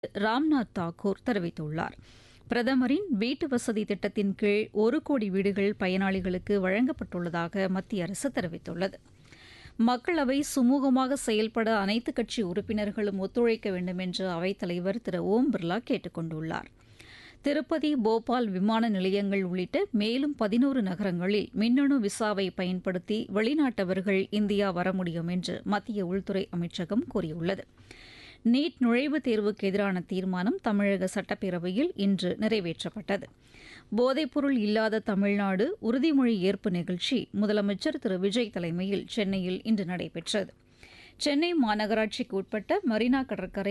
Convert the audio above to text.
ராம்நாத் தாக்கூர் தெரிவித்துள்ளார் பிரதமரின் வீட்டு வசதி திட்டத்தின் கீழ் ஒரு கோடி வீடுகள் பயனாளிகளுக்கு வழங்கப்பட்டுள்ளதாக மத்திய அரசு தெரிவித்துள்ளது மக்களவை சுமூகமாக செயல்பட அனைத்துக் கட்சி உறுப்பினர்களும் ஒத்துழைக்க வேண்டும் என்று அவைத்தலைவர் திரு ஓம் பிர்லா கேட்டுக் கொண்டுள்ளார் திருப்பதி போபால் விமான நிலையங்கள் உள்ளிட்ட மேலும் பதினோரு நகரங்களில் மின்னணு விசாவை பயன்படுத்தி வெளிநாட்டவர்கள் இந்தியா வர முடியும் என்று மத்திய உள்துறை அமைச்சகம் கூறியுள்ளது நீட் நுழைவுத் தேர்வுக்கு எதிரான தீர்மானம் தமிழக சட்டப்பேரவையில் இன்று நிறைவேற்றப்பட்டது போதைப்பொருள் இல்லாத தமிழ்நாடு உறுதிமொழி ஏற்பு நிகழ்ச்சி முதலமைச்சர் திரு விஜய் தலைமையில் சென்னையில் இன்று நடைபெற்றது சென்னை மாநகராட்சிக்கு உட்பட்ட மெரினா கடற்கரை